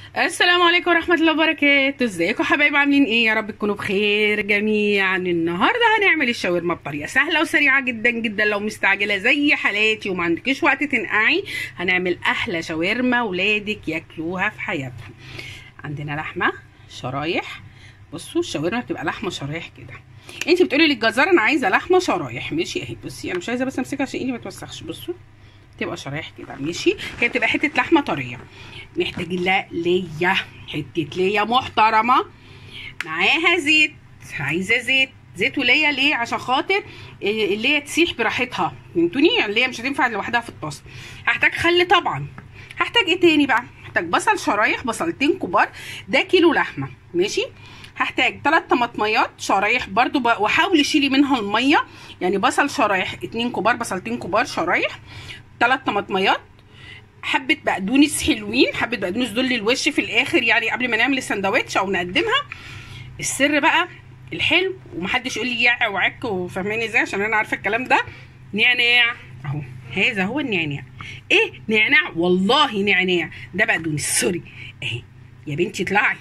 السلام عليكم ورحمة الله وبركاته ازيكم حبايبي عاملين ايه يا رب تكونوا بخير جميعا النهاردة هنعمل الشاورما بطريقة سهلة وسريعة جدا جدا لو مستعجلة زي حالاتي وما عندكيش وقت تنقعي هنعمل احلى شاورما ولادك ياكلوها في حياتهم عندنا لحمة شرايح بصوا الشاورما بتبقى لحمة شرايح كده انت بتقولي للجزار انا عايزة لحمة شرايح ماشي اهي بصي انا مش عايزة بس امسكها عشان ايدي ما توسخش بصوا تبقى شرايح كده ماشي هي بتبقى حته لحمه طريه محتاجين لها ليا حته ليا محترمه معاها زيت عايزه زيت زيت وليا ليه عشان خاطر اللي هي تسيح براحتها فهمتوني اللي هي مش هتنفع لوحدها في الطاسه هحتاج خل طبعا هحتاج ايه تاني بقى هحتاج بصل شرايح بصلتين كبار ده كيلو لحمه ماشي هحتاج ثلاث طماطميات شرايح برضو ب... وحاولي شيلي منها الميه يعني بصل شرايح اتنين كبار بصلتين كبار شرايح ثلاث طماطميات حبه بقدونس حلوين حبه بقدونس دول للوش في الاخر يعني قبل ما نعمل السندوتش او نقدمها السر بقى الحلو ومحدش يقول لي يع وعك وفاهماني ازاي عشان انا عارفه الكلام ده نعناع اهو هذا هو النعناع ايه نعناع والله نعناع ده بقدونس سوري اهي يا بنتي اطلعي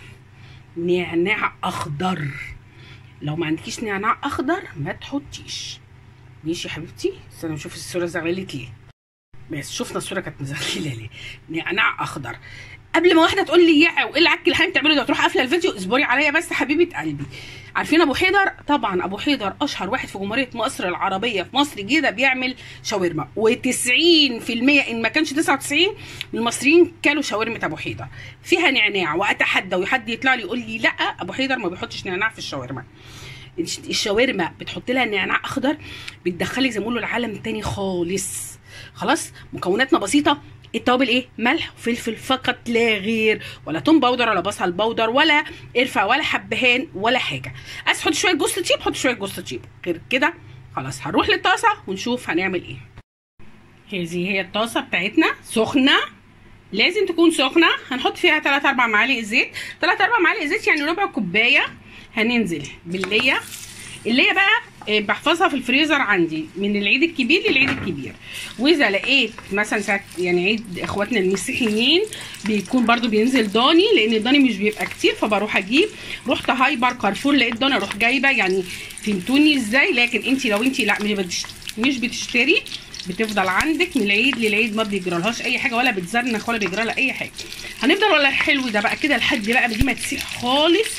نعناع اخضر لو ما عندكيش نعناع اخضر ما تحطيش ماشي يا حبيبتي استنى نشوف الصوره زغللت ليه بس شفنا الصوره كانت مزغلله ليه نعناع اخضر قبل ما واحده تقول لي يا وايه العك اللي حضرتك بتعمله ده تروح قافله الفيديو اصبري عليا بس حبيبه قلبي عارفين ابو حيدر طبعا ابو حيدر اشهر واحد في جمهوريه مصر العربيه في مصر الجديده بيعمل شاورما و90% ان ما كانش 99 من المصريين كلوا شاورما ابو حيدر فيها نعناع واتحدى وحد يطلع لي يقول لي لا ابو حيدر ما بيحطش نعناع في الشاورما الشاورما بتحط لها نعناع اخضر بتدخلك زي ما بيقولوا العالم تاني خالص خلاص مكوناتنا بسيطه التوابل ايه ملح وفلفل فقط لا غير ولا توم باودر ولا بصل باودر ولا قرفه ولا حبهان ولا حاجه عايز تحط شويه جوز تشيب حط شويه جوز تشيب غير كده خلاص هنروح للطاسه ونشوف هنعمل ايه هذه هي الطاسه بتاعتنا سخنه لازم تكون سخنه هنحط فيها 3 4 معالق زيت 3 4 معالق زيت يعني ربع كوبايه هننزل بالليه اللي هي بقى بحفظها في الفريزر عندي من العيد الكبير للعيد الكبير واذا لقيت مثلا ساعه يعني عيد اخواتنا المسيحيين بيكون برضو بينزل ضاني لان الضاني مش بيبقى كتير فبروح اجيب رحت هايبر كارفور لقيت ضاني اروح جايبه يعني فهمتوني ازاي لكن انت لو انت لا مش بتشتري بتفضل عندك من العيد للعيد ما بيجرالهاش اي حاجه ولا بتزرنخ ولا بيجرى لها اي حاجه هنفضل ولا الحلو ده بقى كده لحد بقى دي ما تسيح خالص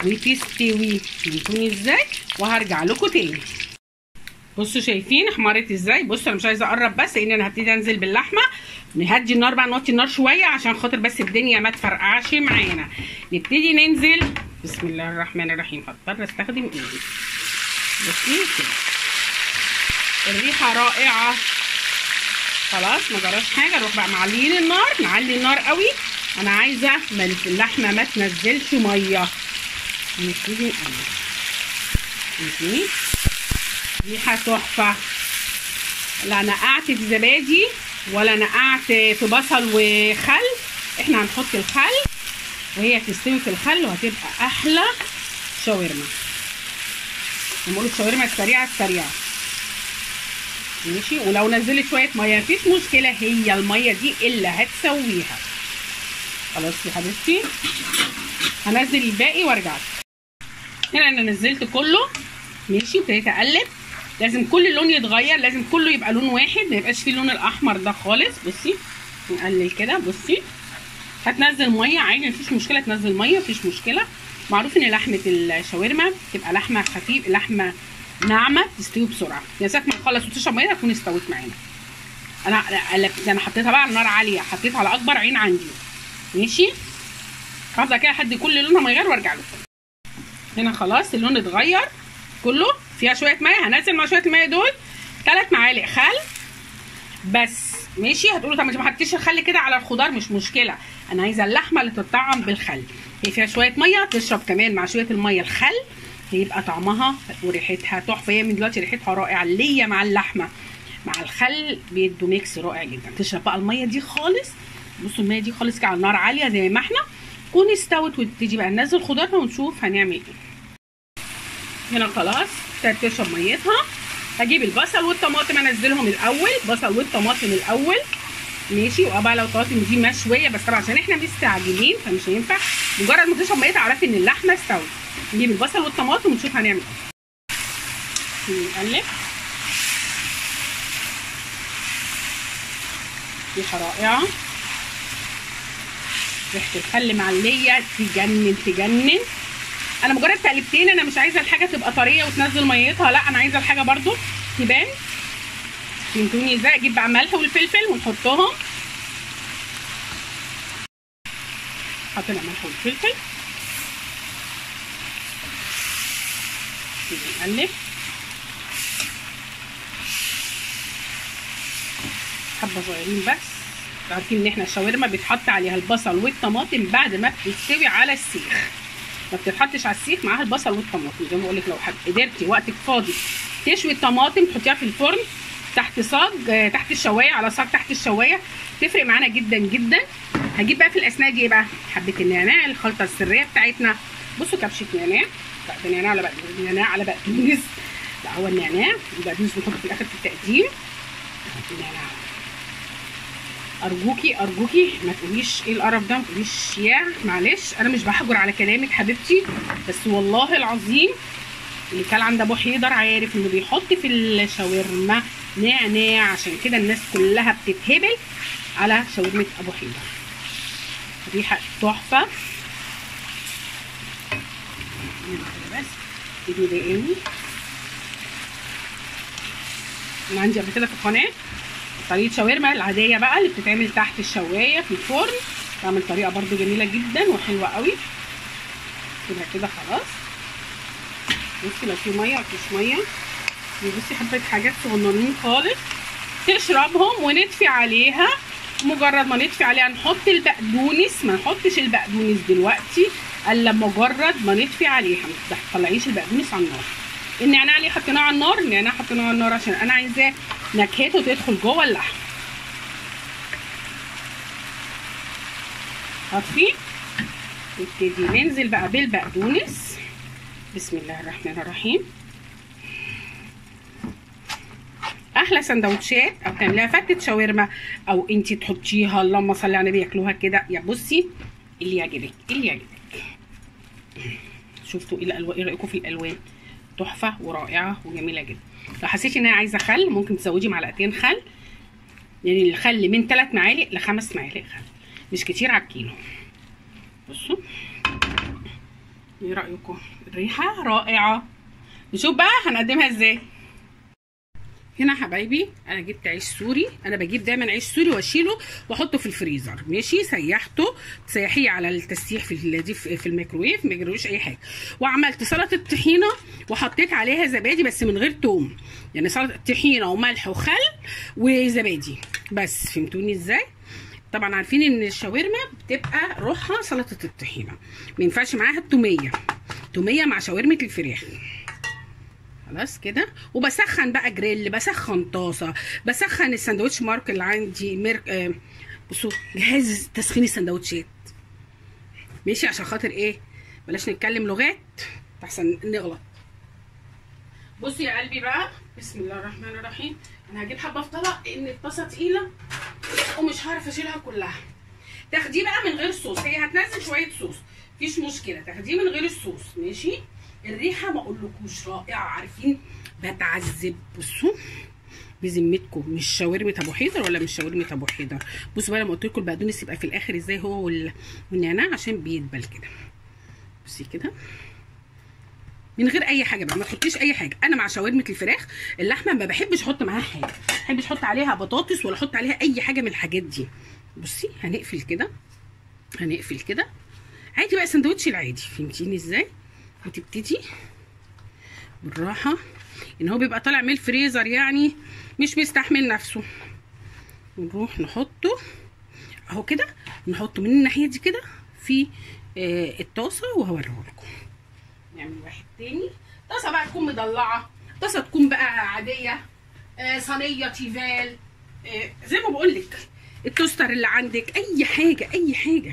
وتستوي فهمتوني ازاي وهرجع لكم تاني بصوا شايفين احمرت ازاي بصوا انا مش عايزه اقرب بس لان انا هبتدي انزل باللحمه نهدي النار بقى نوطي النار شويه عشان خاطر بس الدنيا ما تفرقعش معانا نبتدي ننزل بسم الله الرحمن الرحيم هضطر استخدم ايدي بصي كده الريحه رائعه خلاص ما جراش حاجه نروح بقى معليين النار نعلي النار قوي انا عايزه اللحمه ما تنزلش ميه نبتدي نقلب فهمتني ريحه تحفه لا نقعت في زبادي ولا نقعت في بصل وخل احنا هنحط الخل وهي تستوي في الخل وهتبقى احلى شاورما بنقول الشاورما السريعه السريعه ماشي ولو نزلت شويه ميه مفيش مشكله هي الميه دي اللي هتسويها خلاص يا حبيبتي هنزل الباقي وارجع هنا انا نزلت كله ماشي ابتديت اقلب لازم كل اللون يتغير لازم كله يبقى لون واحد ما يبقاش فيه اللون الاحمر ده خالص بصي نقلل كده بصي هتنزل ميه عادي مفيش مشكله تنزل ميه مفيش مشكله معروف ان لحمه الشاورما تبقى لحمه خفيف لحمه ناعمه تستوي بسرعه يعني ساعه ما نخلص وتشرب ميه تكون استوت معانا انا قلبت انا حطيتها بقى على نار عاليه حطيتها على اكبر عين عندي ماشي هفضل كده لحد كل لونها ما يغير وارجع لكم هنا خلاص اللون اتغير كله فيها شويه ميه هنزل مع شويه الميه دول ثلاث معالق خل بس ماشي هتقولوا طب ما حطيتيش الخل كده على الخضار مش مشكله انا عايزه اللحمه اللي تتطعم بالخل هي فيها شويه ميه تشرب كمان مع شويه الميه الخل هيبقى طعمها وريحتها تحفه هي من دلوقتي ريحتها رائعه ليا مع اللحمه مع الخل بيدوا ميكس رائع جدا تشرب بقى الميه دي خالص بصوا الميه دي خالص كده على النار عاليه زي ما احنا تكون استوت وتبتدي بقى ننزل خضارها ونشوف هنعمل ايه هنا خلاص ابتدت تشرب ميتها هجيب البصل والطماطم انزلهم الاول بصل والطماطم الاول ماشي وبقى لو الطماطم دي مشويه بس طبعا عشان احنا مستعجلين فمش هينفع مجرد ما تشرب ميه تعرفي ان اللحمه استوت نجيب البصل والطماطم ونشوف هنعمل ايه نقلب ريحه رائعه ريحه الخل معليه تجنن تجنن انا مجرد تقلبتين انا مش عايزه الحاجه تبقى طريه وتنزل ميتها لا انا عايزه الحاجه برضو تبان فهمتوني ازاي اجيب بقى ملح والفلفل ونحطهم حطينا ملح والفلفل نقلب حبه صغيرين بس عارفين ان احنا الشاورما بيتحط عليها البصل والطماطم بعد ما بتستوي على السيخ ما بتتحطش على السيخ معاها البصل والطماطم زي ما بقول لك لو قدرتي وقتك فاضي تشوي الطماطم تحطيها في الفرن تحت صاج تحت الشوايه على صاج تحت الشوايه تفرق معانا جدا جدا هجيب بقى في الاسماء دي ايه بقى حبه النعناع الخلطه السريه بتاعتنا بصوا كبشه نعناع لا ده نعناع على بقدونس نعناع على بقدونس لا هو النعناع البقدونس بنحطه في الاخر في التقديم النعناع ارجوكي ارجوكي ما تقوليش ايه القرف ده ما تقوليش يا معلش انا مش بحجر على كلامك حبيبتي بس والله العظيم اللي كان عند ابو حيدر عارف انه بيحط في الشاورما نعناع عشان كده الناس كلها بتتهبل على شاورما ابو حيدر ريحه تحفه بس ايدي ضايقني انا عندي قبل كده في القناه طريقه شاورما العاديه بقى اللي بتتعمل تحت الشوايه في الفرن بعمل طريقه برده جميله جدا وحلوه قوي كده كده خلاص بصي لو في ميه مفيش ميه بصي حبه حاجات صغننين خالص تشربهم ونطفي عليها مجرد ما نطفي عليها نحط البقدونس ما نحطش البقدونس دلوقتي الا مجرد ما نطفي عليها ما تطلعيش البقدونس على النار النعناع ليه حطيناه على النار النعناع حطيناه على النار عشان انا عايزاه نكهته تدخل جوه اللحم هطفي نبتدي ننزل بقى بالبقدونس بسم الله الرحمن الرحيم احلى سندوتشات او تعمليها فتة شاورما او انتي تحطيها اللهم صل على النبي ياكلوها كده يا بصي اللي يعجبك اللي يعجبك شفتوا ايه الالوان ايه رايكم في الالوان تحفه ورائعه وجميله جدا لو حسيتي ان هي عايزه خل ممكن تزودي معلقتين خل يعني الخل من 3 معالق لخمس معالق خل مش كتير على الكيلو بصوا ايه رايكم الريحه رائعه نشوف بقى هنقدمها ازاي هنا حبايبي انا جبت عيش سوري انا بجيب دايما عيش سوري واشيله واحطه في الفريزر ماشي سيحته تسيحيه على التسييح في دي في الميكروويف ما يجروش اي حاجه وعملت سلطه طحينه وحطيت عليها زبادي بس من غير توم يعني سلطه طحينه وملح وخل وزبادي بس فهمتوني ازاي طبعا عارفين ان الشاورما بتبقى روحها سلطه الطحينه ما ينفعش معاها التوميه توميه مع شاورمه الفراخ خلاص كده وبسخن بقى جريل بسخن طاسه بسخن الساندوتش مارك اللي عندي ميرك آه بصوا جهاز تسخين السندوتشات ماشي عشان خاطر ايه بلاش نتكلم لغات احسن نغلط بصوا يا قلبي بقى بسم الله الرحمن الرحيم انا هجيب حبه في طبق لان الطاسه تقيله ومش هعرف اشيلها كلها تاخديه بقى من غير صوص هي هتنزل شويه صوص مفيش مشكله تاخديه من غير الصوص ماشي الريحه ما اقولكوش رائعه عارفين بتعذب بصوا بذمتكم مش شاورمه ابو حيدر ولا مش شاورمه ابو حيدر بصوا بقى لما قلت لكم البقدونس يبقى في الاخر ازاي هو والنعناع عشان بيدبل كده بصي كده من غير اي حاجه بقى ما تحطيش اي حاجه انا مع شاورمه الفراخ اللحمه ما بحبش احط معاها حاجه ما بحبش احط عليها بطاطس ولا احط عليها اي حاجه من الحاجات دي بصي هنقفل كده هنقفل كده عادي بقى سندوتش العادي فهمتيني ازاي وتبتدي بالراحه ان هو بيبقى طالع من الفريزر يعني مش بيستحمل نفسه ونروح نحطه اهو كده نحطه من الناحيه دي كده في آه الطاسه وهوريه لكم نعمل واحد تاني طاسه بقى تكون مضلعه طاسه تكون بقى عاديه آه صينيه تيفال آه زي ما بقول لك التوستر اللي عندك اي حاجه اي حاجه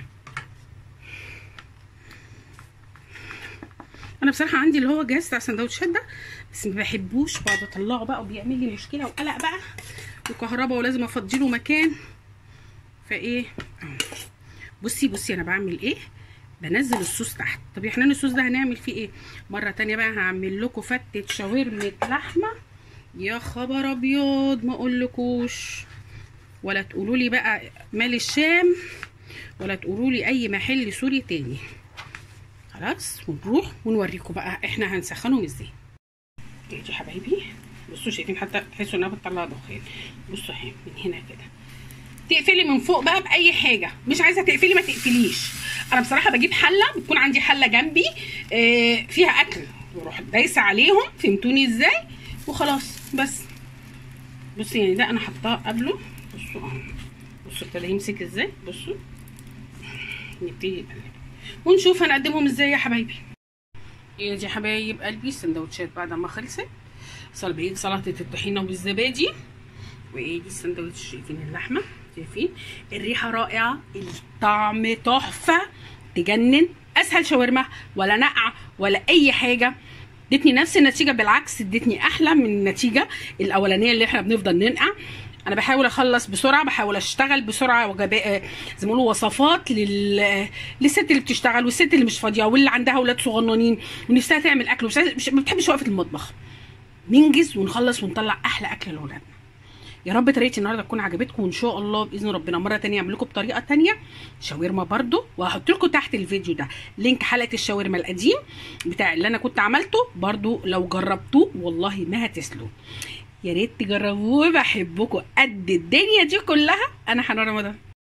انا بصراحه عندي اللي هو جهاز بتاع السندوتشات ده بس ما بحبوش بقعد اطلعه بقى وبيعمل لي مشكله وقلق بقى وكهرباء ولازم افضي له مكان فايه أهو. بصي بصي انا بعمل ايه بنزل الصوص تحت طب احنا الصوص ده هنعمل فيه ايه مره تانية بقى هعمل لكم فتة شاورمة لحمه يا خبر ابيض ما اقولكوش ولا تقولوا لي بقى مال الشام ولا تقولوا لي اي محل سوري تاني خلاص ونروح ونوريكم بقى احنا هنسخنهم ازاي دي يا حبايبي بصوا شايفين حتى تحسوا انها بتطلع دخان بصوا اهي من هنا كده تقفلي من فوق بقى باي حاجه مش عايزه تقفلي ما تقفليش انا بصراحه بجيب حله بتكون عندي حله جنبي آه فيها اكل واروح دايسه عليهم فهمتوني ازاي وخلاص بس بصوا يعني ده انا حطاه قبله بصوا اهو بصوا ابتدى يمسك ازاي بصوا نبتدي نقلب ونشوف هنقدمهم ازاي يا حبايبي يا دي حبايب قلبي السندوتشات بعد ما خلصت صلبيه سلطه الطحينه والزبادي وايه دي السندوتش شايفين اللحمه شايفين الريحه رائعه الطعم تحفه تجنن اسهل شاورما ولا نقع ولا اي حاجه ادتني نفس النتيجه بالعكس ادتني احلى من النتيجه الاولانيه اللي احنا بنفضل ننقع انا بحاول اخلص بسرعه بحاول اشتغل بسرعه وجباء زي ما بيقولوا وصفات لل... للست اللي بتشتغل والست اللي مش فاضيه واللي عندها اولاد صغننين ونفسها تعمل اكل ومش مش- ما بتحبش وقفه المطبخ ننجز ونخلص ونطلع احلى اكل لاولادنا يا رب طريقتي النهارده تكون عجبتكم وان شاء الله باذن ربنا مره تانية اعمل لكم بطريقه تانية شاورما برضو وهحط لكم تحت الفيديو ده لينك حلقه الشاورما القديم بتاع اللي انا كنت عملته برضو لو جربتوه والله ما هتسلوا يا ريت تجربوه بحبكم قد الدنيا دي كلها انا حنان رمضان